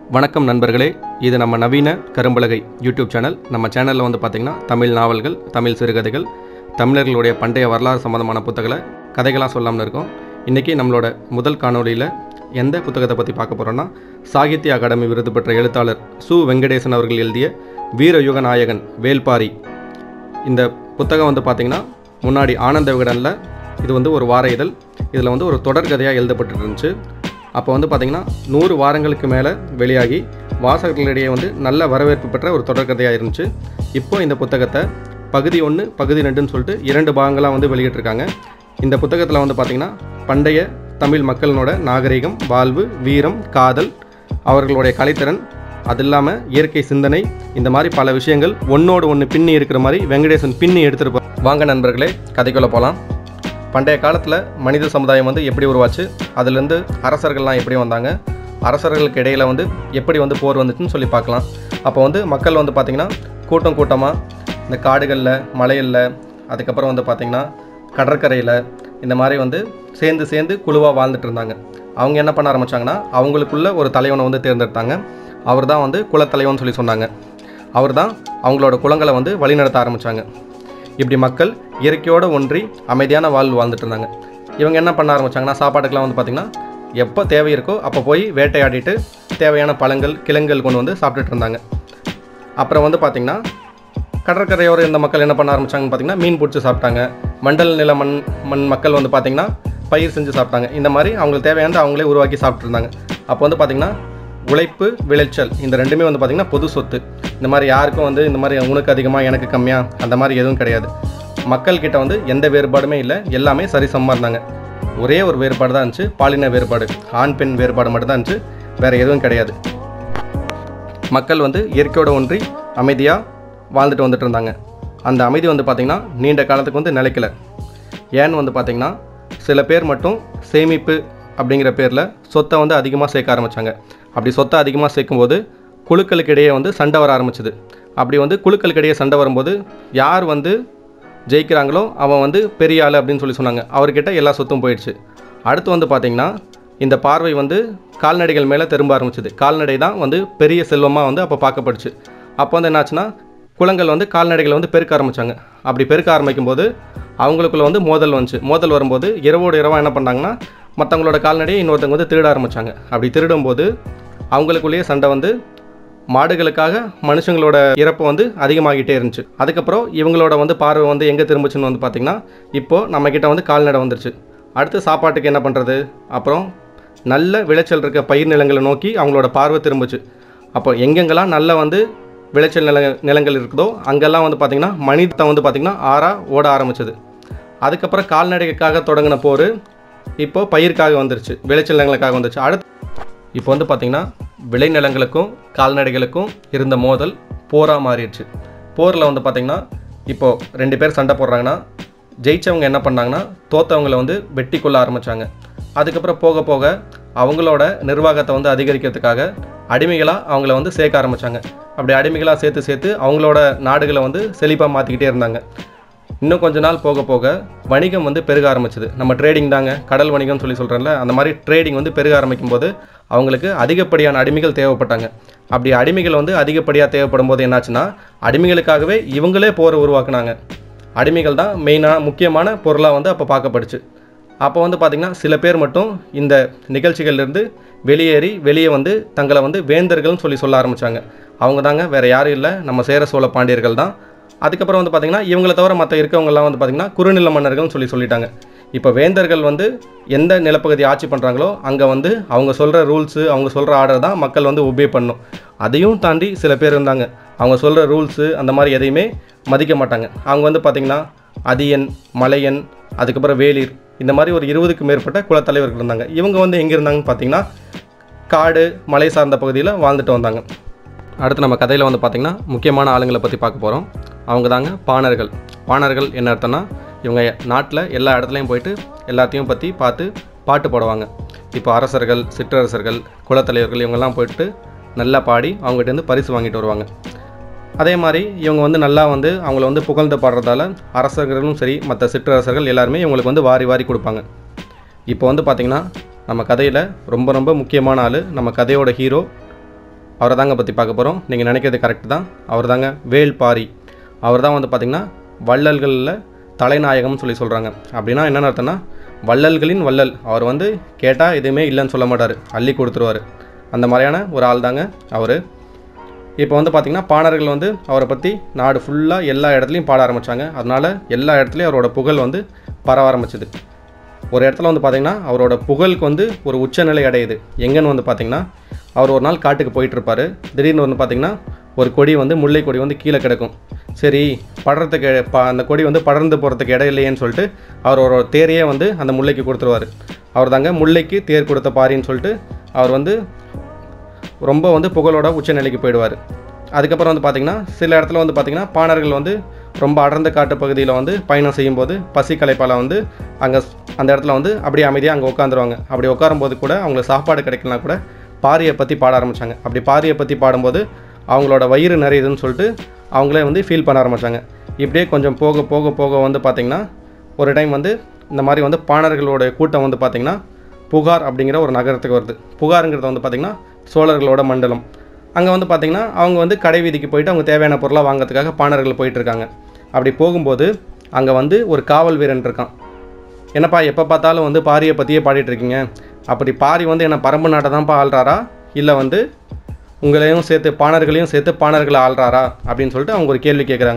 வணக்கம் நண்பர்களே இது நம்ம நவீன கரும்பலகை யூடியூப் சேனல் நம்ம சேனலில் வந்து பார்த்திங்கன்னா தமிழ் நாவல்கள் தமிழ் சிறுகதைகள் தமிழர்களுடைய பண்டைய வரலாறு சம்மந்தமான புத்தகங்களை கதைகளாக சொல்லாமல் இருக்கோம் இன்றைக்கி நம்மளோட முதல் காணொளியில் எந்த புத்தகத்தை பற்றி பார்க்க போகிறோன்னா சாகித்ய அகாடமி விருது பெற்ற எழுத்தாளர் சு வெங்கடேசன் அவர்கள் எழுதிய வீரயுக நாயகன் வேல்பாரி இந்த புத்தகம் வந்து பார்த்திங்கன்னா முன்னாடி ஆனந்த விகடனில் இது வந்து ஒரு வார இதழ் இதில் வந்து ஒரு தொடர்கதையாக எழுதப்பட்டு இருந்துச்சு அப்போ வந்து பார்த்திங்கன்னா நூறு வாரங்களுக்கு மேலே வெளியாகி வாசகர்களிடையே வந்து நல்ல வரவேற்பு பெற்ற ஒரு தொடர்கதையாக இருந்துச்சு இப்போ இந்த புத்தகத்தை பகுதி ஒன்று பகுதி ரெண்டுன்னு சொல்லிட்டு இரண்டு பாகங்களாக வந்து வெளியிட்டிருக்காங்க இந்த புத்தகத்தில் வந்து பார்த்திங்கன்னா பண்டைய தமிழ் மக்களினோட நாகரிகம் வாழ்வு வீரம் காதல் அவர்களுடைய கலைத்திறன் அது இல்லாமல் இயற்கை சிந்தனை இந்த மாதிரி பல விஷயங்கள் ஒன்றோடு ஒன்று பின்னி இருக்கிற மாதிரி வெங்கடேசன் பின்னி எடுத்துருப்போம் வாங்க நண்பர்களே கதைக்குள்ளே போகலாம் பண்டைய காலத்தில் மனித சமுதாயம் வந்து எப்படி உருவாச்சு அதுலேருந்து அரசர்கள்லாம் எப்படி வந்தாங்க அரசர்களுக்கு இடையில் வந்து எப்படி வந்து போர் வந்துச்சுன்னு சொல்லி பார்க்கலாம் அப்போ வந்து மக்கள் வந்து பார்த்திங்கன்னா கூட்டம் கூட்டமாக இந்த காடுகளில் மலைகளில் அதுக்கப்புறம் வந்து பார்த்திங்கன்னா கடற்கரையில் இந்த மாதிரி வந்து சேர்ந்து சேர்ந்து குழுவாக வாழ்ந்துட்டு இருந்தாங்க அவங்க என்ன பண்ண ஆரம்பிச்சாங்கன்னா அவங்களுக்குள்ள ஒரு தலைவனை வந்து தேர்ந்தெடுத்தாங்க அவர் தான் வந்து குலத்தலைவன் சொல்லி சொன்னாங்க அவர் தான் அவங்களோட குலங்களை வந்து வழிநடத்த ஆரம்பித்தாங்க இப்படி மக்கள் இயற்கையோடு ஒன்றி அமைதியான வாழ்வு வாழ்ந்துட்டு இருந்தாங்க இவங்க என்ன பண்ண ஆரம்பிச்சாங்கன்னா சாப்பாட்டுக்கெலாம் வந்து பார்த்திங்கன்னா எப்போ தேவை இருக்கோ அப்போ போய் வேட்டையாடிட்டு தேவையான பழங்கள் கிழங்குகள் கொண்டு வந்து சாப்பிட்டுட்டு இருந்தாங்க அப்புறம் வந்து பார்த்திங்கன்னா கடற்கரையோர இந்த மக்கள் என்ன பண்ண ஆரம்பிச்சாங்கன்னு பார்த்தீங்கன்னா மீன் பிடிச்சி சாப்பிட்டாங்க மண்டல் நில மண் மண் மக்கள் வந்து பார்த்திங்கன்னா பயிர் செஞ்சு சாப்பிட்டாங்க இந்த மாதிரி அவங்களுக்கு தேவையானது அவங்களே உருவாக்கி சாப்பிட்டு இருந்தாங்க அப்போ வந்து பார்த்திங்கன்னா உழைப்பு விளைச்சல் இந்த ரெண்டுமே வந்து பார்த்திங்கன்னா பொது சொத்து இந்த மாதிரி யாருக்கும் வந்து இந்த மாதிரி உனக்கு அதிகமாக எனக்கு கம்மியாக அந்த மாதிரி எதுவும் கிடையாது மக்கள்கிட்ட வந்து எந்த வேறுபாடுமே இல்லை எல்லாமே சரிசமமாக இருந்தாங்க ஒரே ஒரு வேறுபாடு தான் இருந்துச்சு பாலின வேறுபாடு ஆண் பெண் வேறுபாடு மட்டும் தான் இருந்துச்சு வேறு எதுவும் கிடையாது மக்கள் வந்து இயற்கையோட ஒன்றி அமைதியாக வாழ்ந்துட்டு வந்துட்டு இருந்தாங்க அந்த அமைதி வந்து பார்த்திங்கன்னா நீண்ட காலத்துக்கு வந்து நிலைக்கல ஏன்னு வந்து பார்த்திங்கன்னா சில பேர் மட்டும் சேமிப்பு அப்படிங்கிற பேரில் சொத்தை வந்து அதிகமாக சேர்க்க ஆரம்பித்தாங்க அப்படி சொத்தை அதிகமாக சேர்க்கும்போது குழுக்களுக்கு இடையே வந்து சண்டை வர ஆரம்பிச்சது அப்படி வந்து குழுக்களுக்கு இடையே சண்டை வரும்போது யார் வந்து ஜெயிக்கிறாங்களோ அவன் வந்து பெரிய ஆள் அப்படின்னு சொல்லி சொன்னாங்க அவர்கிட்ட எல்லா சொத்தும் போயிடுச்சு அடுத்து வந்து பார்த்திங்கன்னா இந்த பார்வை வந்து கால்நடைகள் மேலே திரும்ப ஆரம்பிச்சது கால்நடை தான் வந்து பெரிய செல்வமாக வந்து அப்போ பார்க்கப்படுச்சு அப்போ வந்து என்னாச்சுன்னா குளங்கள் வந்து கால்நடைகளை வந்து பெருக்க ஆரம்பித்தாங்க அப்படி பெருக்க ஆரம்பிக்கும் போது அவங்களுக்குள்ள வந்து மோதல் வந்துச்சு மோதல் வரும்போது இரவோடு இரவாக என்ன பண்ணாங்கன்னா மற்றவங்களோட கால்நடையை இன்னொருத்தவங்க வந்து திருட ஆரம்பித்தாங்க அப்படி திருடும்போது அவங்களுக்குள்ளேயே சண்டை வந்து மாடுகளுக்காக மனுஷங்களோட இறப்பு வந்து அதிகமாகிட்டே இருந்துச்சு அதுக்கப்புறம் இவங்களோட வந்து பார்வை வந்து எங்கே திரும்பிச்சுன்னு வந்து பார்த்திங்கன்னா இப்போது நம்மக்கிட்ட வந்து கால்நடை வந்துருச்சு அடுத்து சாப்பாட்டுக்கு என்ன பண்ணுறது அப்புறம் நல்ல விளைச்சல் இருக்க பயிர் நிலங்களை நோக்கி அவங்களோட பார்வை திரும்பிச்சு அப்போ எங்கெங்கெல்லாம் நல்ல வந்து விளைச்சல் நில நிலங்கள் இருக்குதோ அங்கெல்லாம் வந்து பார்த்திங்கன்னா மனிதத்தை வந்து பார்த்திங்கன்னா ஆறாக ஓட ஆரம்பிச்சது அதுக்கப்புறம் கால்நடைக்காக தொடங்கின போர் இப்போது பயிருக்காக வந்துருச்சு விளைச்சல் நிலங்களுக்காக வந்துருச்சு அடுத்து இப்போ வந்து பார்த்திங்கன்னா விளைநிலங்களுக்கும் கால்நடைகளுக்கும் இருந்த மோதல் போராக மாறிடுச்சு போரில் வந்து பார்த்திங்கன்னா இப்போது ரெண்டு பேர் சண்டை போடுறாங்கன்னா ஜெயித்தவங்க என்ன பண்ணாங்கன்னா தோத்தவங்களை வந்து வெட்டி கொள்ள ஆரம்பித்தாங்க அதுக்கப்புறம் போக போக அவங்களோட நிர்வாகத்தை வந்து அதிகரிக்கிறதுக்காக அடிமைகளாக அவங்கள வந்து சேர்க்க ஆரம்பித்தாங்க அப்படி அடிமைகளாக சேர்த்து சேர்த்து அவங்களோட நாடுகளை வந்து செழிப்பாக மாற்றிக்கிட்டே இருந்தாங்க இன்னும் கொஞ்ச நாள் போக போக வணிகம் வந்து பெருக ஆரம்பிச்சது நம்ம ட்ரேடிங் தாங்க கடல் வணிகம்னு சொல்லி சொல்கிறேன்ல அந்த மாதிரி ட்ரேடிங் வந்து பெருக ஆரம்பிக்கும் போது அவங்களுக்கு அதிகப்படியான அடிமைகள் தேவைப்பட்டாங்க அப்படி அடிமைகள் வந்து அதிகப்படியாக தேவைப்படும் போது என்னாச்சுன்னா அடிமைகளுக்காகவே இவங்களே போரை உருவாக்குனாங்க அடிமைகள் தான் மெயினாக முக்கியமான பொருளாக வந்து அப்போ பார்க்கப்படுச்சு அப்போ வந்து பார்த்திங்கன்னா சில பேர் மட்டும் இந்த நிகழ்ச்சிகள்லேருந்து வெளியேறி வெளியே வந்து தங்களை வந்து வேந்தர்கள்னு சொல்லி சொல்ல ஆரம்பித்தாங்க அவங்க தாங்க வேறு யாரும் இல்லை நம்ம சேர சோழ பாண்டியர்கள் தான் அதுக்கப்புறம் வந்து பார்த்திங்கன்னா இவங்களை தவிர மற்ற இருக்கவங்கலாம் வந்து பார்த்திங்கன்னா குறுநில மன்னர்கள்னு சொல்லி சொல்லிட்டாங்க இப்போ வேந்தர்கள் வந்து எந்த நிலப்பகுதி ஆட்சி பண்ணுறாங்களோ அங்கே வந்து அவங்க சொல்கிற ரூல்ஸு அவங்க சொல்கிற ஆர்டர் தான் மக்கள் வந்து ஒபே பண்ணும் அதையும் தாண்டி சில பேர் இருந்தாங்க அவங்க சொல்கிற ரூல்ஸு அந்த மாதிரி எதையுமே மதிக்க மாட்டாங்க அவங்க வந்து பார்த்திங்கன்னா அதியன் மலையன் அதுக்கப்புறம் வேளிர் இந்த மாதிரி ஒரு இருபதுக்கு மேற்பட்ட குலத்தலைவர்கள் இருந்தாங்க இவங்க வந்து எங்கே இருந்தாங்கன்னு பார்த்தீங்கன்னா காடு மலை சார்ந்த பகுதியில் வாழ்ந்துட்டு வந்தாங்க அடுத்து நம்ம கதையில் வந்து பார்த்திங்கன்னா முக்கியமான ஆளுங்களை பற்றி பார்க்க போகிறோம் அவங்க தாங்க பாணர்கள் பாணர்கள் என்ன அர்த்தம்னா இவங்க நாட்டில் எல்லா இடத்துலையும் போயிட்டு எல்லாத்தையும் பற்றி பார்த்து பாட்டு பாடுவாங்க இப்போ அரசர்கள் சிற்றரசர்கள் குலத்தலைவர்கள் இவங்கெல்லாம் போயிட்டு நல்லா பாடி அவங்ககிட்டேருந்து பரிசு வாங்கிட்டு வருவாங்க அதே மாதிரி இவங்க வந்து நல்லா வந்து அவங்கள வந்து புகழ்ந்து பாடுறதால அரசர்களும் சரி மற்ற சிற்றரசர்கள் எல்லாருமே இவங்களுக்கு வந்து வாரி வாரி கொடுப்பாங்க இப்போ வந்து பார்த்திங்கன்னா நம்ம கதையில் ரொம்ப ரொம்ப முக்கியமான ஆள் நம்ம கதையோட ஹீரோ அவரை தாங்க பற்றி பார்க்க போகிறோம் நீங்கள் நினைக்கிறது கரெக்டு தான் அவர் தாங்க வேல்பாரி அவர் தான் வந்து பார்த்திங்கன்னா வள்ளல்களில் தலைநாயகம்னு சொல்லி சொல்கிறாங்க அப்படின்னா என்னென்ன அர்த்தம்னா வள்ளல்களின் வள்ளல் அவர் வந்து கேட்டால் எதுவுமே இல்லைன்னு சொல்ல மாட்டார் அள்ளி கொடுத்துருவார் அந்த மாதிரியான ஒரு ஆள் தாங்க அவர் இப்போ வந்து பார்த்திங்கன்னா பாணர்கள் வந்து அவரை பற்றி நாடு ஃபுல்லாக எல்லா இடத்துலையும் பாட ஆரம்பித்தாங்க அதனால் எல்லா இடத்துலையும் அவரோட புகழ் வந்து பரவ ஆரம்பிச்சுது ஒரு இடத்துல வந்து பார்த்திங்கன்னா அவரோட புகழுக்கு வந்து ஒரு உச்சநிலை அடையுது எங்கன்னு வந்து பார்த்திங்கன்னா அவர் ஒரு நாள் காட்டுக்கு போயிட்டு இருப்பாரு திடீர்னு வந்து பார்த்திங்கன்னா ஒரு கொடி வந்து முல்லை கொடி வந்து கீழே கிடக்கும் சரி படுறதுக்கு ப அந்த கொடி வந்து படர்ந்து போகிறதுக்கு இடம் இல்லையேன்னு சொல்லிட்டு அவர் ஒரு தேரையே வந்து அந்த முல்லைக்கு கொடுத்துருவார் அவர் தாங்க முல்லைக்கு தேர் கொடுத்த பாரின்னு சொல்லிட்டு அவர் வந்து ரொம்ப வந்து புகழோட உச்சநிலைக்கு போயிடுவார் அதுக்கப்புறம் வந்து பார்த்திங்கன்னா சில இடத்துல வந்து பார்த்திங்கன்னா பாணர்கள் வந்து ரொம்ப அடர்ந்த காட்டு பகுதியில் வந்து பயணம் செய்யும்போது பசி களைப்பால் வந்து அங்கே அந்த இடத்துல வந்து அப்படியே அமைதியாக அங்கே உட்காந்துருவாங்க அப்படி உட்காரும்போது கூட அவங்களுக்கு சாப்பாடு கிடைக்கலனா கூட பாரியை பற்றி பாட ஆரம்பித்தாங்க அப்படி பாரியை பற்றி பாடும்போது அவங்களோட வயிறு நிறையுதுன்னு சொல்லிட்டு அவங்களே வந்து ஃபீல் பண்ண ஆரம்பித்தாங்க இப்படியே கொஞ்சம் போக போக போக வந்து பார்த்திங்கன்னா ஒரு டைம் வந்து இந்த மாதிரி வந்து பாணர்களோட கூட்டம் வந்து பார்த்திங்கன்னா புகார் அப்படிங்கிற ஒரு நகரத்துக்கு வருது புகாருங்கிறது வந்து பார்த்திங்கன்னா சோழர்களோட மண்டலம் அங்கே வந்து பார்த்திங்கன்னா அவங்க வந்து கடை வீதிக்கு போயிட்டு அவங்க தேவையான பொருளாக வாங்குறதுக்காக பாணர்கள் போயிட்டு இருக்காங்க அப்படி போகும்போது அங்கே வந்து ஒரு காவல் வீரன் இருக்கான் என்னப்பா எப்போ பார்த்தாலும் வந்து பாரியை பற்றியே பாடிட்டு இருக்கீங்க அப்படி பாரி வந்து என்ன பரம்பு நாட்டை தான்ப்பா ஆள்றாரா இல்லை வந்து உங்களையும் சேர்த்து பாணர்களையும் சேர்த்து பாணர்களை ஆள்றாரா அப்படின்னு சொல்லிட்டு அவங்க ஒரு கேள்வி கேட்குறாங்க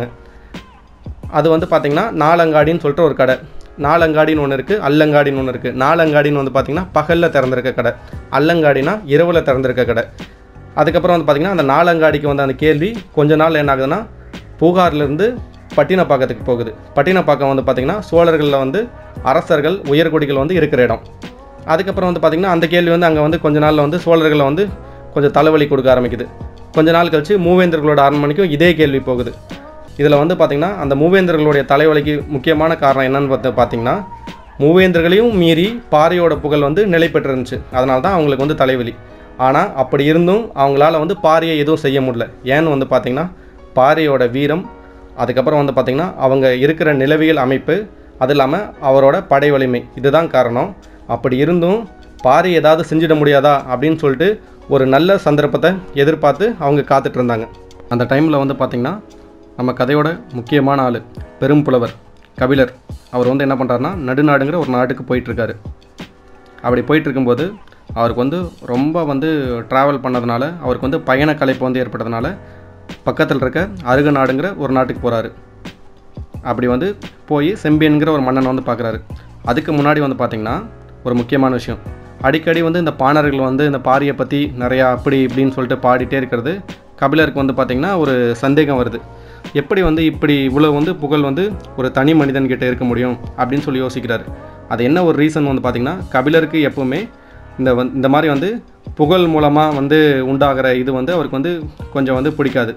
அது வந்து பார்த்திங்கன்னா நாலங்காடின்னு சொல்லிட்டு ஒரு கடை நாலங்காடின்னு ஒன்று இருக்குது அல்லங்காடின்னு ஒன்று இருக்குது நாலங்காடின்னு வந்து பார்த்திங்கன்னா பகலில் திறந்திருக்க கடை அல்லங்காடினா இரவில் திறந்திருக்க கடை அதுக்கப்புறம் வந்து பார்த்திங்கன்னா அந்த நாலங்காடிக்கு வந்து அந்த கேள்வி கொஞ்ச நாள் என்ன ஆகுதுன்னா பூகார்லேருந்து பட்டினப்பாக்கத்துக்கு போகுது பட்டினப்பாக்கம் வந்து பார்த்திங்கன்னா சோழர்களில் வந்து அரசர்கள் உயர்குடிகள் வந்து இருக்கிற இடம் அதுக்கப்புறம் வந்து பார்த்திங்கன்னா அந்த கேள்வி வந்து அங்கே வந்து கொஞ்ச நாளில் வந்து சோழர்களை வந்து கொஞ்சம் தலைவலி கொடுக்க ஆரம்பிக்குது கொஞ்ச நாள் கழிச்சு மூவேந்தர்களோட அரண்மனைக்கும் இதே கேள்வி போகுது இதில் வந்து பார்த்திங்கன்னா அந்த மூவேந்தர்களுடைய தலைவலிக்கு முக்கியமான காரணம் என்னன்னு பார்த்து பார்த்திங்கன்னா மூவேந்தர்களையும் மீறி பாரியோட புகழ் வந்து நிலை பெற்றிருந்துச்சு அதனால தான் அவங்களுக்கு வந்து தலைவலி ஆனால் அப்படி இருந்தும் அவங்களால வந்து பாரியை எதுவும் செய்ய முடியல ஏன்னு வந்து பார்த்திங்கன்னா பாரியோட வீரம் அதுக்கப்புறம் வந்து பார்த்திங்கன்னா அவங்க இருக்கிற நிலவியல் அமைப்பு அது இல்லாமல் அவரோட படை வலிமை இதுதான் காரணம் அப்படி இருந்தும் பாரி ஏதாவது செஞ்சிட முடியாதா அப்படின்னு சொல்லிட்டு ஒரு நல்ல சந்தர்ப்பத்தை எதிர்பார்த்து அவங்க காத்துட்டு இருந்தாங்க அந்த டைமில் வந்து பார்த்திங்கன்னா நம்ம கதையோட முக்கியமான ஆள் பெரும் புலவர் கபிலர் அவர் வந்து என்ன பண்ணுறாருனா நடுநாடுங்கிற ஒரு நாட்டுக்கு போயிட்டுருக்காரு அப்படி போயிட்டு இருக்கும்போது அவருக்கு வந்து ரொம்ப வந்து ட்ராவல் பண்ணதுனால அவருக்கு வந்து பயண கலைப்பு வந்து ஏற்பட்டதுனால பக்கத்தில் இருக்க அருக நாடுங்கிற ஒரு நாட்டுக்கு போகிறாரு அப்படி வந்து போய் செம்பியன்கிற ஒரு மன்னனை வந்து பார்க்குறாரு அதுக்கு முன்னாடி வந்து பார்த்திங்கன்னா ஒரு முக்கியமான விஷயம் அடிக்கடி வந்து இந்த பாணர்கள் வந்து இந்த பாரியை பற்றி நிறையா அப்படி இப்படின்னு சொல்லிட்டு பாடிட்டே இருக்கிறது கபிலருக்கு வந்து பார்த்திங்கன்னா ஒரு சந்தேகம் வருது எப்படி வந்து இப்படி இவ்வளோ வந்து புகழ் வந்து ஒரு தனி மனிதன்கிட்ட இருக்க முடியும் அப்படின்னு சொல்லி யோசிக்கிறாரு அது என்ன ஒரு ரீசன் வந்து பார்த்திங்கன்னா கபிலருக்கு எப்போவுமே இந்த வந் இந்த மாதிரி வந்து புகழ் மூலமாக வந்து உண்டாகிற இது வந்து அவருக்கு வந்து கொஞ்சம் வந்து பிடிக்காது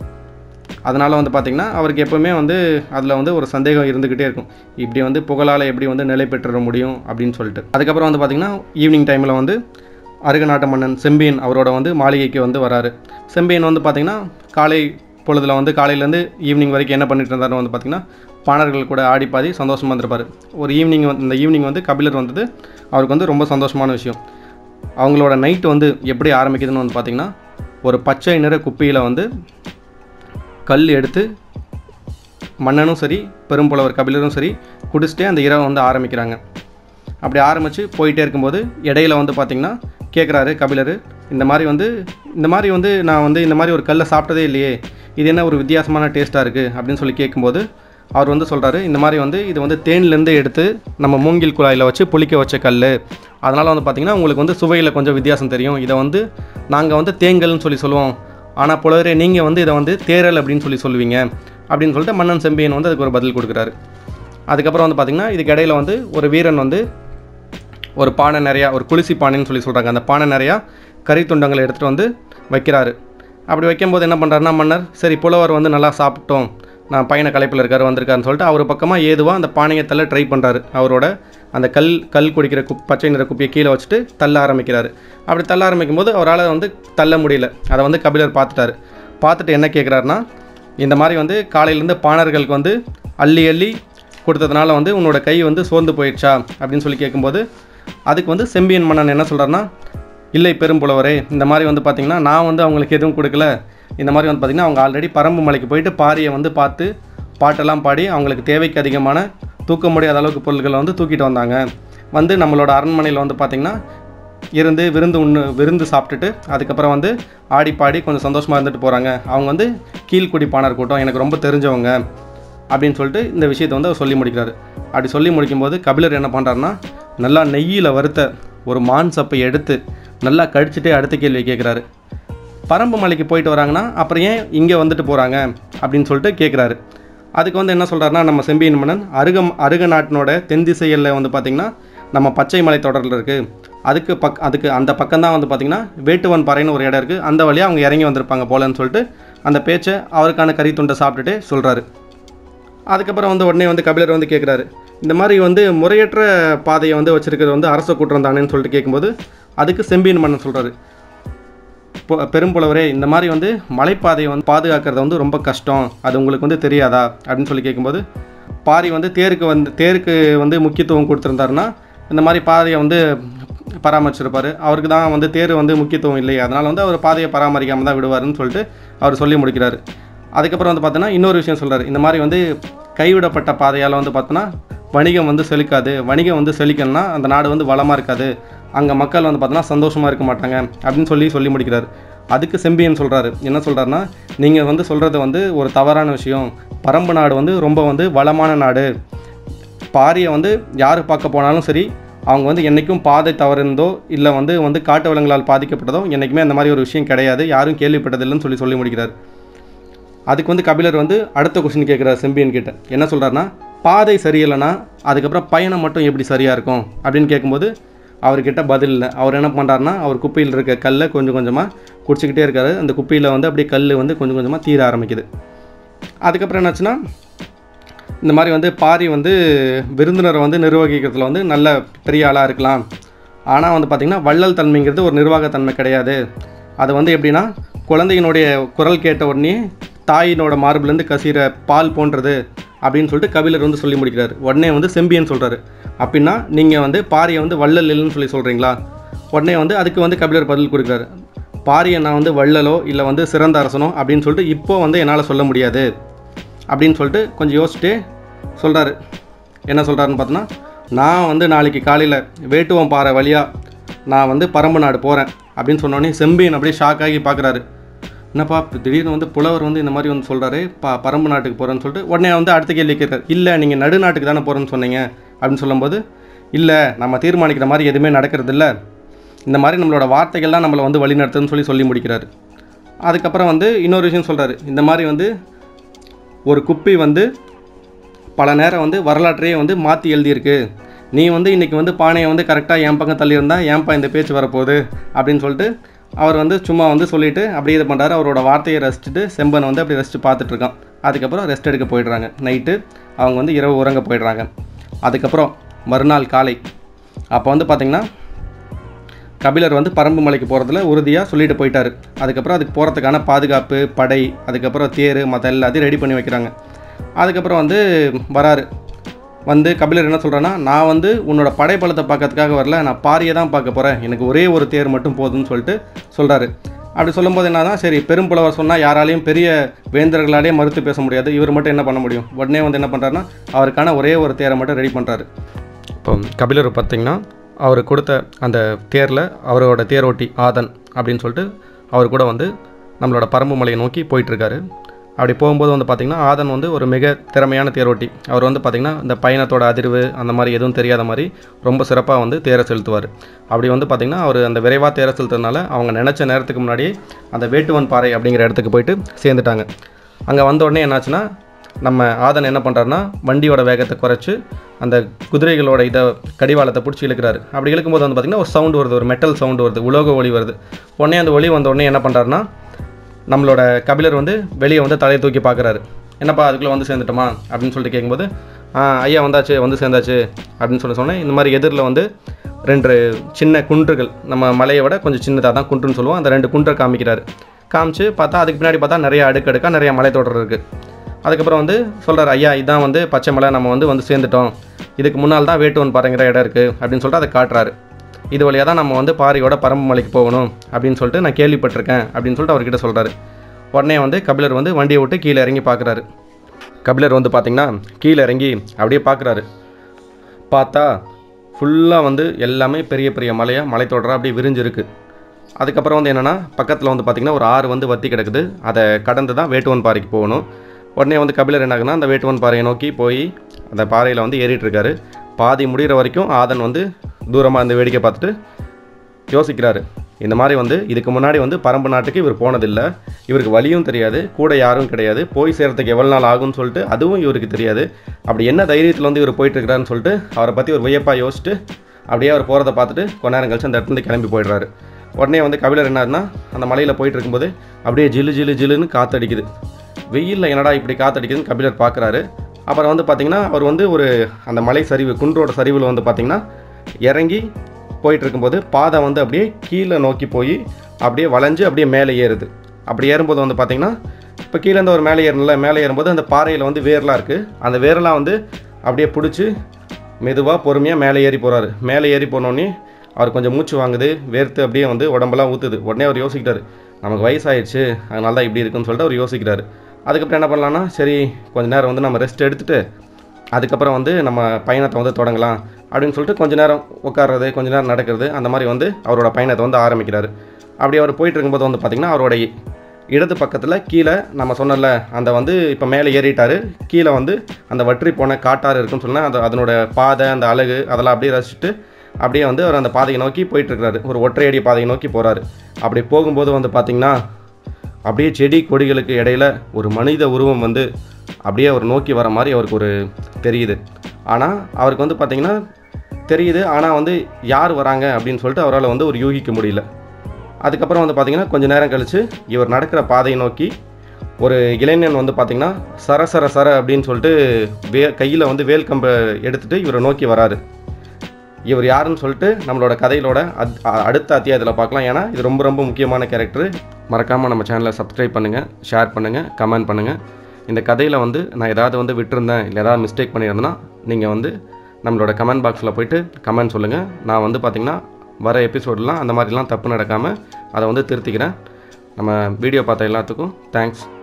அதனால் வந்து பார்த்திங்கன்னா அவருக்கு எப்போவுமே வந்து அதில் வந்து ஒரு சந்தேகம் இருந்துக்கிட்டே இருக்கும் இப்படி வந்து புகழால் எப்படி வந்து நிலை பெற்றுட முடியும் அப்படின்னு சொல்லிட்டு அதுக்கப்புறம் வந்து பார்த்திங்கன்னா ஈவினிங் டைமில் வந்து அருகநாட்டு மன்னன் செம்பியன் அவரோட வந்து மாளிகைக்கு வந்து வராரு செம்பியன் வந்து பார்த்திங்கன்னா காலை பொழுதில் வந்து காலையிலேருந்து ஈவினிங் வரைக்கும் என்ன பண்ணிட்டு இருந்தாருன்னு வந்து பார்த்திங்கன்னா பாணர்கள் கூட ஆடி பாதி சந்தோஷமாக இருந்திருப்பார் ஒரு ஈவினிங் வந்து இந்த ஈவினிங் வந்து கபிலர் வந்தது அவருக்கு வந்து ரொம்ப சந்தோஷமான விஷயம் அவங்களோட நைட்டு வந்து எப்படி ஆரம்பிக்குதுன்னு வந்து பார்த்திங்கன்னா ஒரு பச்சை நிற குப்பியில் வந்து கல் எடுத்து மன்னனும் சரி பெரும்புலவர் கபிலரும் சரி குடிச்சிட்டே அந்த இரவை வந்து ஆரம்பிக்கிறாங்க அப்படி ஆரம்பித்து போயிட்டே இருக்கும்போது இடையில வந்து பார்த்திங்கன்னா கேட்குறாரு கபிலர் இந்த மாதிரி வந்து இந்த மாதிரி வந்து நான் வந்து இந்த மாதிரி ஒரு கல்லை சாப்பிட்டதே இல்லையே இது என்ன ஒரு வித்தியாசமான டேஸ்ட்டாக இருக்குது அப்படின்னு சொல்லி கேட்கும்போது அவர் வந்து சொல்கிறாரு இந்த மாதிரி வந்து இது வந்து தேன்லேருந்து எடுத்து நம்ம மூங்கில் குழாயில் வச்சு புளிக்க வச்ச கல் அதனால் வந்து பார்த்திங்கன்னா உங்களுக்கு வந்து சுவையில் கொஞ்சம் வித்தியாசம் தெரியும் இதை வந்து நாங்கள் வந்து தேங்கல்னு சொல்லி சொல்லுவோம் ஆனால் புலவரே நீங்கள் வந்து இதை வந்து தேரல் அப்படின்னு சொல்லி சொல்லுவீங்க அப்படின்னு சொல்லிட்டு மன்னன் செம்பியன் வந்து அதுக்கு ஒரு பதில் கொடுக்குறாரு அதுக்கப்புறம் வந்து பார்த்திங்கன்னா இதுக்கு இடையில வந்து ஒரு வீரன் வந்து ஒரு பானை நிறையா ஒரு குளிசி பானைன்னு சொல்லி சொல்கிறாங்க அந்த பானை நிறையா கறி துண்டங்களை எடுத்துகிட்டு வந்து வைக்கிறாரு அப்படி வைக்கும்போது என்ன பண்ணுறாருன்னா மன்னர் சரி புலவர் வந்து நல்லா சாப்பிட்டோம் நான் பையனை கலைப்பில் இருக்காரு வந்திருக்காருன்னு சொல்லிட்டு அவர் பக்கமாக ஏதுவாக அந்த பானையை தள்ள ட்ரை பண்ணுறாரு அவரோட அந்த கல் கல் குடிக்கிற குப் பச்சை நிற குப்பியை கீழே வச்சுட்டு தள்ள ஆரம்பிக்கிறாரு அப்படி தள்ள ஆரம்பிக்கும் போது அவரால் வந்து தள்ள முடியல அதை வந்து கபிலர் பார்த்துட்டாரு பார்த்துட்டு என்ன கேட்குறாருன்னா இந்த மாதிரி வந்து காலையிலேருந்து பாணர்களுக்கு வந்து அள்ளி அள்ளி கொடுத்ததுனால வந்து உன்னோட கை வந்து சோர்ந்து போயிடுச்சா அப்படின்னு சொல்லி கேட்கும்போது அதுக்கு வந்து செம்பியன் மன்னன் என்ன சொல்கிறாருன்னா இல்லை பெரும்புலவரே இந்த மாதிரி வந்து பார்த்திங்கன்னா நான் வந்து அவங்களுக்கு எதுவும் கொடுக்கல இந்த மாதிரி வந்து பார்த்திங்கன்னா அவங்க ஆல்ரெடி பரம்பு மலைக்கு போயிட்டு பாரியை வந்து பார்த்து பாட்டெல்லாம் பாடி அவங்களுக்கு தேவைக்கு அதிகமான தூக்க முடியாத அளவுக்கு பொருட்களை வந்து தூக்கிட்டு வந்தாங்க வந்து நம்மளோட அரண்மனையில் வந்து பார்த்திங்கன்னா இருந்து விருந்து உண்ணு விருந்து சாப்பிட்டுட்டு அதுக்கப்புறம் வந்து ஆடி பாடி கொஞ்சம் சந்தோஷமாக இருந்துட்டு போகிறாங்க அவங்க வந்து கீழ்குடி பாணர் கூட்டம் எனக்கு ரொம்ப தெரிஞ்சவங்க அப்படின்னு சொல்லிட்டு இந்த விஷயத்தை வந்து அவர் சொல்லி முடிக்கிறாரு அப்படி சொல்லி முடிக்கும்போது கபிலர் என்ன பண்ணுறாருன்னா நல்லா நெய்யில் வறுத்த ஒரு மான் சப்பை எடுத்து நல்லா கடிச்சிட்டே அடுத்த கேள்வி கேட்குறாரு பரம்பு மலைக்கு போயிட்டு வராங்கன்னா அப்புறம் ஏன் இங்கே வந்துட்டு போகிறாங்க அப்படின்னு சொல்லிட்டு கேட்குறாரு அதுக்கு வந்து என்ன சொல்கிறாருன்னா நம்ம செம்பியன் மன்னன் அருகம் அருக நாட்டினோட தென் திசைகளில் வந்து பார்த்திங்கன்னா நம்ம பச்சை மலை தொடரில் இருக்குது அதுக்கு பக் அதுக்கு அந்த பக்கம் தான் வந்து பார்த்திங்கன்னா வேட்டுவன் பாறைன்னு ஒரு இடம் இருக்குது அந்த வழியாக அவங்க இறங்கி வந்திருப்பாங்க போலன்னு சொல்லிட்டு அந்த பேச்சை அவருக்கான கறி துண்டை சாப்பிட்டுட்டு சொல்கிறாரு அதுக்கப்புறம் வந்து உடனே வந்து கபிலர் வந்து கேட்குறாரு இந்த மாதிரி வந்து முறையற்ற பாதையை வந்து வச்சிருக்கிறது வந்து அரச குற்றம் தானேன்னு சொல்லிட்டு கேட்கும்போது அதுக்கு செம்பியன் மன்னன் சொல்கிறாரு பொ- பெரும்புலவரே இந்த மாதிரி வந்து மலைப்பாதையை வந்து பாதுகாக்கிறது வந்து ரொம்ப கஷ்டம் அது உங்களுக்கு வந்து தெரியாதா அப்படின்னு சொல்லி கேட்கும்போது பாரி வந்து தேருக்கு வந்து தேருக்கு வந்து முக்கியத்துவம் கொடுத்துருந்தாருன்னா இந்த மாதிரி பாதையை வந்து பராமரிச்சிருப்பார் அவருக்கு தான் வந்து தேர் வந்து முக்கியத்துவம் இல்லை அதனால் வந்து அவர் பாதையை பராமரிக்காமல் தான் விடுவாருன்னு சொல்லிட்டு அவர் சொல்லி முடிக்கிறாரு அதுக்கப்புறம் வந்து பார்த்தோன்னா இன்னொரு விஷயம் சொல்கிறார் இந்த மாதிரி வந்து கைவிடப்பட்ட பாதையால் வந்து பார்த்தோன்னா வணிகம் வந்து செழிக்காது வணிகம் வந்து செழிக்கணும்னா அந்த நாடு வந்து வளமாக இருக்காது அங்கே மக்கள் வந்து பார்த்தோன்னா சந்தோஷமாக இருக்க மாட்டாங்க அப்படின்னு சொல்லி சொல்லி முடிக்கிறார் அதுக்கு செம்பியன் சொல்கிறாரு என்ன சொல்கிறாருன்னா நீங்கள் வந்து சொல்கிறது வந்து ஒரு தவறான விஷயம் பரம்பு நாடு வந்து ரொம்ப வந்து வளமான நாடு பாரியை வந்து யார் பார்க்க போனாலும் சரி அவங்க வந்து என்றைக்கும் பாதை தவறுந்தோ இல்லை வந்து வந்து காட்டு வளங்களால் பாதிக்கப்பட்டதோ என்றைக்குமே அந்த மாதிரி ஒரு விஷயம் கிடையாது யாரும் கேள்விப்பட்டதில்லைன்னு சொல்லி சொல்லி முடிக்கிறார் அதுக்கு வந்து கபிலர் வந்து அடுத்த கொஸ்டின் கேட்குறாரு செம்பியன் கிட்ட என்ன சொல்கிறாருன்னா பாதை சரியில்லைன்னா அதுக்கப்புறம் பயணம் மட்டும் எப்படி சரியாக இருக்கும் அப்படின்னு கேட்கும்போது அவர்கிட்ட பதில் இல்லை அவர் என்ன பண்ணுறாருன்னா அவர் குப்பையில் இருக்க கல்லை கொஞ்சம் கொஞ்சமாக குடிச்சிக்கிட்டே இருக்காரு அந்த குப்பையில் வந்து அப்படியே கல் வந்து கொஞ்சம் கொஞ்சமாக தீர ஆரம்பிக்குது அதுக்கப்புறம் என்னாச்சுன்னா இந்த மாதிரி வந்து பாரி வந்து விருந்தினரை வந்து நிர்வகிக்கிறதுல வந்து நல்ல பெரிய ஆளாக இருக்கலாம் ஆனால் வந்து பார்த்திங்கன்னா வள்ளல் தன்மைங்கிறது ஒரு நிர்வாகத்தன்மை கிடையாது அது வந்து எப்படின்னா குழந்தையினுடைய குரல் கேட்ட உடனே தாயினோட மார்பிலேருந்து கசிகிற பால் போன்றது அப்படின்னு சொல்லிட்டு கபிலர் வந்து சொல்லி முடிக்கிறார் உடனே வந்து செம்பியன் சொல்கிறாரு அப்படின்னா நீங்கள் வந்து பாரியை வந்து வள்ளல் இல்லைன்னு சொல்லி சொல்கிறீங்களா உடனே வந்து அதுக்கு வந்து கபிலர் பதில் கொடுக்குறாரு பாரியை நான் வந்து வள்ளலோ இல்லை வந்து சிறந்த அரசனோ அப்படின்னு சொல்லிட்டு இப்போ வந்து என்னால் சொல்ல முடியாது அப்படின்னு சொல்லிட்டு கொஞ்சம் யோசிச்சுட்டு சொல்கிறாரு என்ன சொல்கிறாருன்னு பார்த்தோன்னா நான் வந்து நாளைக்கு காலையில் வேட்டுவம் பாறை வழியாக நான் வந்து பரம்பு நாடு போகிறேன் அப்படின்னு சொன்னோடனே செம்பியன் அப்படியே ஷாக் ஆகி பார்க்குறாரு என்னப்பா இப்ப திடீர்னு வந்து புலவர் வந்து இந்த மாதிரி வந்து சொல்கிறாரு பா பரம்பு நாட்டுக்கு போகிறேன்னு சொல்லிட்டு உடனே வந்து அடுத்த கேள்வி கேட்குறாரு இல்லை நீங்கள் நடுநாட்டுக்கு தானே போகிறேன்னு சொன்னீங்க அப்படின்னு சொல்லும்போது இல்லை நம்ம தீர்மானிக்கிற மாதிரி எதுவுமே நடக்கிறது இல்ல இந்த மாதிரி நம்மளோட வார்த்தைகள் தான் நம்மளை வந்து வழிநடத்துன்னு சொல்லி சொல்லி முடிக்கிறாரு அதுக்கப்புறம் வந்து இன்னொரு விஷயம் சொல்கிறாரு இந்த மாதிரி வந்து ஒரு குப்பி வந்து பல நேரம் வந்து வரலாற்றையே வந்து மாற்றி எழுதியிருக்கு நீ வந்து இன்றைக்கி வந்து பானையை வந்து கரெக்டாக என் பக்கம் தள்ளியிருந்தா ஏன்பா இந்த பேச்சு வரப்போகுது அப்படின்னு சொல்லிட்டு அவர் வந்து சும்மா வந்து சொல்லிட்டு அப்படியே இது பண்ணுறாரு அவரோட வார்த்தையை ரசிச்சுட்டு செம்பனை வந்து அப்படி ரசித்து பார்த்துட்டு இருக்கான் அதுக்கப்புறம் ரெஸ்ட் எடுக்க போயிடுறாங்க நைட்டு அவங்க வந்து இரவு உறங்க போயிடுறாங்க அதுக்கப்புறம் மறுநாள் காலை அப்போ வந்து பார்த்திங்கன்னா கபிலர் வந்து பரம்பு மலைக்கு போகிறதுல உறுதியாக சொல்லிட்டு போயிட்டாரு அதுக்கப்புறம் அதுக்கு போகிறதுக்கான பாதுகாப்பு படை அதுக்கப்புறம் தேர் மற்ற எல்லாத்தையும் ரெடி பண்ணி வைக்கிறாங்க அதுக்கப்புறம் வந்து வராரு வந்து கபிலர் என்ன சொல்கிறேன்னா நான் வந்து உன்னோட படைப்பலத்தை பார்க்கறதுக்காக வரல நான் பாரியை தான் பார்க்க போகிறேன் எனக்கு ஒரே ஒரு தேர் மட்டும் போதும்னு சொல்லிட்டு சொல்கிறாரு அப்படி சொல்லும்போது என்னன்னா சரி பெரும்புலவர் சொன்னால் யாராலையும் பெரிய வேந்தர்களாலே மறுத்து பேச முடியாது இவர் மட்டும் என்ன பண்ண முடியும் உடனே வந்து என்ன பண்ணுறாருன்னா அவருக்கான ஒரே ஒரு தேரை மட்டும் ரெடி பண்ணுறாரு இப்போ கபிலர் பார்த்தீங்கன்னா அவர் கொடுத்த அந்த தேரில் அவரோட தேரோட்டி ஆதன் அப்படின்னு சொல்லிட்டு அவர் கூட வந்து நம்மளோட பரம்பு மலையை நோக்கி போயிட்டுருக்காரு அப்படி போகும்போது வந்து பார்த்திங்கன்னா ஆதன் வந்து ஒரு மிக திறமையான தேரோட்டி அவர் வந்து பார்த்திங்கன்னா இந்த பயணத்தோட அதிர்வு அந்த மாதிரி எதுவும் தெரியாத மாதிரி ரொம்ப சிறப்பாக வந்து தேரை செலுத்துவார் அப்படி வந்து பார்த்திங்கன்னா அவர் அந்த விரைவாக தேரை செலுத்துறதுனால அவங்க நினச்ச நேரத்துக்கு முன்னாடியே அந்த வேட்டுவன் பாறை அப்படிங்கிற இடத்துக்கு போயிட்டு சேர்ந்துட்டாங்க அங்கே வந்த உடனே என்னாச்சுன்னா நம்ம ஆதன் என்ன பண்ணுறாருன்னா வண்டியோட வேகத்தை குறைச்சி அந்த குதிரைகளோட இதை கடிவாளத்தை பிடிச்சி இழுக்கிறாரு அப்படி இழுக்கும்போது வந்து பார்த்திங்கன்னா ஒரு சவுண்டு வருது ஒரு மெட்டல் சவுண்டு வருது உலோக ஒளி வருது உடனே அந்த ஒளி வந்த உடனே என்ன பண்ணுறாருன்னா நம்மளோட கபிலர் வந்து வெளியே வந்து தலையை தூக்கி பார்க்குறாரு என்னப்பா அதுக்குள்ளே வந்து சேர்ந்துட்டோமா அப்படின்னு சொல்லிட்டு கேட்கும்போது "ஆ, ஐயா வந்தாச்சு வந்து சேர்ந்தாச்சு அப்படின்னு சொல்லி சொன்னேன் இந்த மாதிரி எதிரில் வந்து ரெண்டு சின்ன குன்றுகள் நம்ம மலையை விட கொஞ்சம் சின்னதாக தான் குன்றுன்னு சொல்லுவோம் அந்த ரெண்டு குன்றை காமிக்கிறாரு காமிச்சு பார்த்தா அதுக்கு பின்னாடி பார்த்தா நிறைய அடுக்கடுக்காக நிறைய மலைத்தொடர் இருக்குது அதுக்கப்புறம் வந்து சொல்கிறார் ஐயா இதான் வந்து பச்சை மலை நம்ம வந்து வந்து சேர்ந்துட்டோம் இதுக்கு முன்னால் தான் வேட்டுவன் பாறைங்கிற இடம் இருக்குது அப்படின்னு சொல்லிட்டு அதை காட்டுறாரு இது வழியாக தான் நம்ம வந்து பாரியோட பரம்பு மலைக்கு போகணும் அப்படின்னு சொல்லிட்டு நான் கேள்விப்பட்டிருக்கேன் அப்படின்னு சொல்லிட்டு அவர்கிட்ட சொல்கிறாரு உடனே வந்து கபிலர் வந்து வண்டியை விட்டு கீழே இறங்கி பார்க்குறாரு கபிலர் வந்து பார்த்திங்கன்னா கீழே இறங்கி அப்படியே பார்க்குறாரு பார்த்தா ஃபுல்லாக வந்து எல்லாமே பெரிய பெரிய மலையாக மலைத்தொடராக அப்படியே விரிஞ்சிருக்கு அதுக்கப்புறம் வந்து என்னென்னா பக்கத்தில் வந்து பார்த்திங்கன்னா ஒரு ஆறு வந்து வத்தி கிடக்குது அதை கடந்து தான் வேட்டுவன் பாறைக்கு போகணும் உடனே வந்து கபிலர் என்ன ஆகுனா அந்த வேட்டுவன் பாறையை நோக்கி போய் அந்த பாறையில் வந்து ஏறிட்டு இருக்காரு பாதி முடிகிற வரைக்கும் ஆதன் வந்து தூரமாக அந்த வேடிக்கை பார்த்துட்டு யோசிக்கிறாரு இந்த மாதிரி வந்து இதுக்கு முன்னாடி வந்து பரம்பு நாட்டுக்கு இவர் போனதில்லை இவருக்கு வழியும் தெரியாது கூட யாரும் கிடையாது போய் சேர்றதுக்கு எவ்வளோ நாள் ஆகும்னு சொல்லிட்டு அதுவும் இவருக்கு தெரியாது அப்படி என்ன தைரியத்தில் வந்து இவர் போயிட்டு இருக்கிறாருன்னு சொல்லிட்டு அவரை பற்றி ஒரு வியப்பாக யோசிச்சுட்டு அப்படியே அவர் போகிறத பார்த்துட்டு கொஞ்ச நேரம் கழிச்சு அந்த இடத்துல கிளம்பி போயிடுறாரு உடனே வந்து கபிலர் என்னன்னா அந்த மலையில் போயிட்டு இருக்கும்போது அப்படியே ஜிலு ஜிலு ஜிலுன்னு காத்தடிக்குது வெயிலில் என்னடா இப்படி காத்தடிக்குதுன்னு கபிலர் பார்க்குறாரு அப்புறம் வந்து பார்த்திங்கன்னா அவர் வந்து ஒரு அந்த மலை சரிவு குன்றோட சரிவில் வந்து பார்த்திங்கன்னா இறங்கி போயிட்டு இருக்கும்போது பாதை வந்து அப்படியே கீழே நோக்கி போய் அப்படியே வளைஞ்சு அப்படியே மேலே ஏறுது அப்படி ஏறும்போது வந்து பார்த்திங்கன்னா இப்போ கீழேருந்து ஒரு மேலே ஏறணும்ல மேலே ஏறும்போது அந்த பாறையில் வந்து வேர்லாம் இருக்குது அந்த வேரெல்லாம் வந்து அப்படியே பிடிச்சி மெதுவாக பொறுமையாக மேலே ஏறி போகிறாரு மேலே ஏறி போனோடனே அவர் கொஞ்சம் மூச்சு வாங்குது வேர்த்து அப்படியே வந்து உடம்பெல்லாம் ஊற்றுது உடனே அவர் யோசிக்கிட்டாரு நமக்கு வயசாயிடுச்சு அதனால தான் இப்படி இருக்குன்னு சொல்லிட்டு அவர் யோசிக்கிறாரு அதுக்கப்புறம் என்ன பண்ணலான்னா சரி கொஞ்ச நேரம் வந்து நம்ம ரெஸ்ட் எடுத்துட்டு அதுக்கப்புறம் வந்து நம்ம பயணத்தை வந்து தொடங்கலாம் அப்படின்னு சொல்லிட்டு கொஞ்ச நேரம் உட்கார்றது கொஞ்ச நேரம் நடக்கிறது அந்த மாதிரி வந்து அவரோட பயணத்தை வந்து ஆரம்பிக்கிறாரு அப்படி அவர் போயிட்டு இருக்கும்போது வந்து பார்த்திங்கன்னா அவரோட இடது பக்கத்தில் கீழே நம்ம சொன்னல அந்த வந்து இப்போ மேலே ஏறிட்டாரு கீழே வந்து அந்த வற்றி போன காட்டாறு இருக்குன்னு சொன்னால் அந்த அதனோட பாதை அந்த அழகு அதெல்லாம் அப்படியே ரசிச்சுட்டு அப்படியே வந்து அவர் அந்த பாதையை நோக்கி போயிட்டுருக்காரு ஒரு ஒற்றையடி பாதையை நோக்கி போகிறாரு அப்படி போகும்போது வந்து பார்த்திங்கன்னா அப்படியே செடி கொடிகளுக்கு இடையில ஒரு மனித உருவம் வந்து அப்படியே அவர் நோக்கி வர மாதிரி அவருக்கு ஒரு தெரியுது ஆனால் அவருக்கு வந்து பார்த்திங்கன்னா தெரியுது ஆனால் வந்து யார் வராங்க அப்படின்னு சொல்லிட்டு அவரால் வந்து ஒரு யூகிக்க முடியல அதுக்கப்புறம் வந்து பார்த்திங்கன்னா கொஞ்ச நேரம் கழித்து இவர் நடக்கிற பாதையை நோக்கி ஒரு இளைஞன் வந்து பார்த்திங்கன்னா சர சர சர அப்படின்னு சொல்லிட்டு வே கையில் வந்து வேல் கம்பை எடுத்துகிட்டு இவரை நோக்கி வராரு இவர் யாருன்னு சொல்லிட்டு நம்மளோட கதையிலோட அத் அ- அடுத்த அத்தியாயத்தில் பார்க்கலாம் ஏன்னா இது ரொம்ப ரொம்ப முக்கியமான கேரக்டர் மறக்காமல் நம்ம சேனலை சப்ஸ்கிரைப் பண்ணுங்கள் ஷேர் பண்ணுங்கள் கமெண்ட் பண்ணுங்கள் இந்த கதையில் வந்து நான் ஏதாவது வந்து விட்டுருந்தேன் இல்லை ஏதாவது மிஸ்டேக் பண்ணியிருந்தேன்னா நீங்கள் வந்து நம்மளோட கமெண்ட் பாக்ஸில் போயிட்டு கமெண்ட் சொல்லுங்கள் நான் வந்து பார்த்திங்கன்னா வர எபிசோடெலாம் அந்த மாதிரிலாம் தப்பு நடக்காமல் அதை வந்து திருத்திக்கிறேன் நம்ம வீடியோ பார்த்த எல்லாத்துக்கும் தேங்க்ஸ்